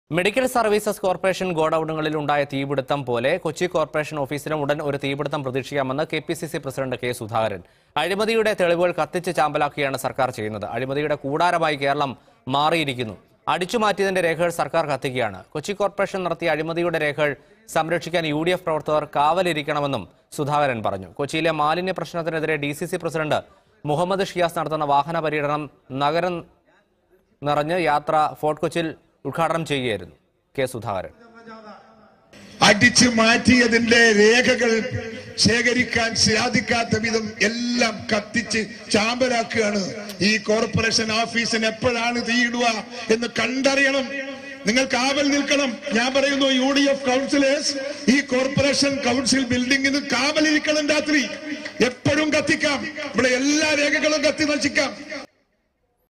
medical services corporation ഗോഡൌണുകളിൽ ഉണ്ടായ തീപിടുത്തം പോലെ കൊച്ചി കോർപ്പറേഷൻ ഓഫീസിലും ഉടൻ ഒരു തീപിടുത്തം പ്രതീക്ഷിക്കാമെന്ന് K P C C president K Sudhakaran അഴിമതിയുടെ തെളിവുകൾ കത്തിച്ച് ചാമ്പലാക്കുകയാണ് സർക്കാർ ചെയ്യുന്നത് അഴിമതിയുടെ കൂടാരമായി കേരളം മാറിയിരിക്കുന്നു അടിച്ചുമാറ്റിയതിന്റെ രേഖകൾ സർക്കാർ കത്തിക്കുകയാണ് കൊച്ചി കോർപ്പറേഷൻ നടത്തിയ അഴിമതിയുടെ രേഖകൾ സംരക്ഷിക്കാൻ യു ഡി എഫ് പ്രവർത്തകർ കാവലിരിക്കണമെന്നും സുധാകരൻ പറഞ്ഞു കൊച്ചിയിലെ മാലിന്യ പ്രശ്നത്തിനെതിരെ D C C president Muhammad Shiyas നടത്തുന്ന വാഹന പര്യടനം നഗരം നിറഞ്ഞ് യാത്ര ഫോർട്ട് കൊച്ചിയിൽ ഉദ്ഘാടനം ചെയ്യുകയായിരുന്നു കെ സുധാകരൻ അടിച്ചു മാറ്റിയതിന്റെ രേഖകൾ ശേഖരിക്കാൻ സാധിക്കാത്ത വിധം എല്ലാം കത്തിച്ച് ചാമ്പലാക്കുകയാണ് ഈ കോർപ്പറേഷൻ ഓഫീസിന് എപ്പോഴാണ് തീയിടുക എന്ന് കണ്ടറിയണം നിങ്ങൾ കാവൽ നിൽക്കണം ഞാൻ പറയുന്നു യു ഡി എഫ് കൗൺസിലേഴ്സ് ഈ കോർപ്പറേഷൻ കൗൺസിൽ ബിൽഡിംഗിന് കാവലിരിക്കണം രാത്രി എപ്പോഴും കത്തിക്കാം ഇവിടെ എല്ലാ രേഖകളും കത്തി നശിക്കാം